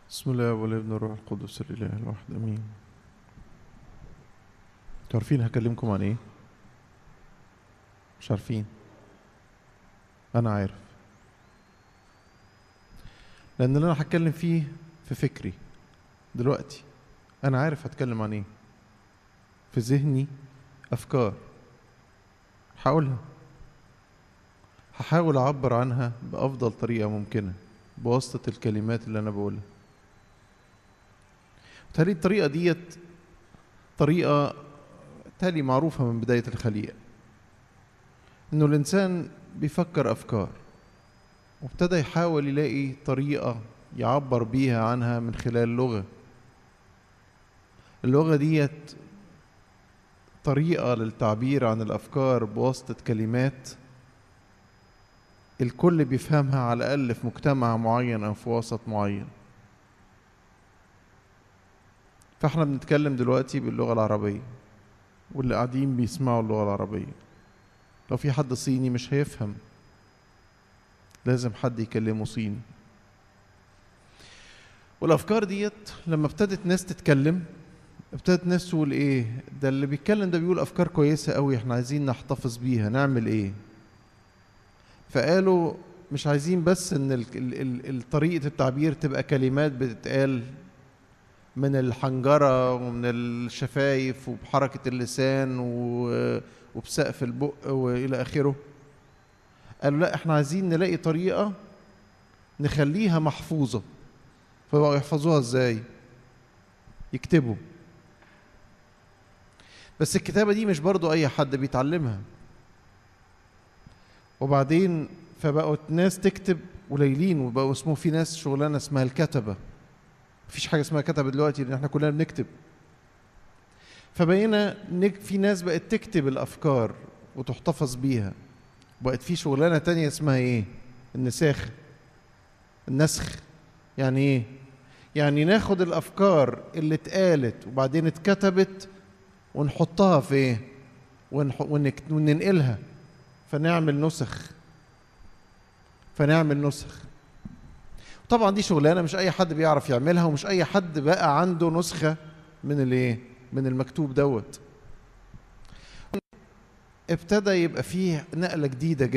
بسم الله والابن والروح القدس الاله الواحد امين انتوا عارفين هكلمكم عن ايه مش عارفين انا عارف لان اللي انا هتكلم فيه في فكري دلوقتي انا عارف هتكلم عن ايه في ذهني افكار هقولها هحاول اعبر عنها بافضل طريقه ممكنه بواسطه الكلمات اللي انا بقولها تالي الطريقة ديت طريقة تالي معروفة من بداية الخليقة إنه الإنسان بيفكر أفكار وابتدى يحاول يلاقي طريقة يعبر بيها عنها من خلال لغة اللغة ديت طريقة للتعبير عن الأفكار بواسطة كلمات الكل بيفهمها على الأقل في مجتمع معين أو في وسط معين فاحنا بنتكلم دلوقتي باللغة العربية واللي قاعدين بيسمعوا اللغة العربية لو في حد صيني مش هيفهم لازم حد يكلمه صيني والأفكار ديت لما ابتدت ناس تتكلم ابتدت ناس تقول ايه ده اللي بيتكلم ده بيقول أفكار كويسة قوي احنا عايزين نحتفظ بيها نعمل ايه فقالوا مش عايزين بس ان ال- ال- ال- طريقة التعبير تبقى كلمات بتتقال من الحنجرة ومن الشفايف وبحركة اللسان و- وبسقف البق وإلى آخره قالوا لا احنا عايزين نلاقي طريقة نخليها محفوظة فبقوا يحفظوها ازاي يكتبوا بس الكتابة دي مش برضو أي حد بيتعلمها وبعدين فبقوا ناس تكتب قليلين وبقوا اسمه في ناس شغلانة اسمها الكتبة مفيش حاجه اسمها كتب دلوقتي لان احنا كلنا بنكتب فبقينا نك في ناس بقت تكتب الافكار وتحتفظ بيها بقت في شغلانه تانية اسمها ايه النساخ النسخ يعني ايه يعني ناخد الافكار اللي اتقالت وبعدين اتكتبت ونحطها في ايه ونح... ونك... وننقلها فنعمل نسخ فنعمل نسخ طبعا دي شغلانه مش اي حد بيعرف يعملها ومش اي حد بقى عنده نسخه من الايه من المكتوب دوت ابتدى يبقى فيه نقله جديده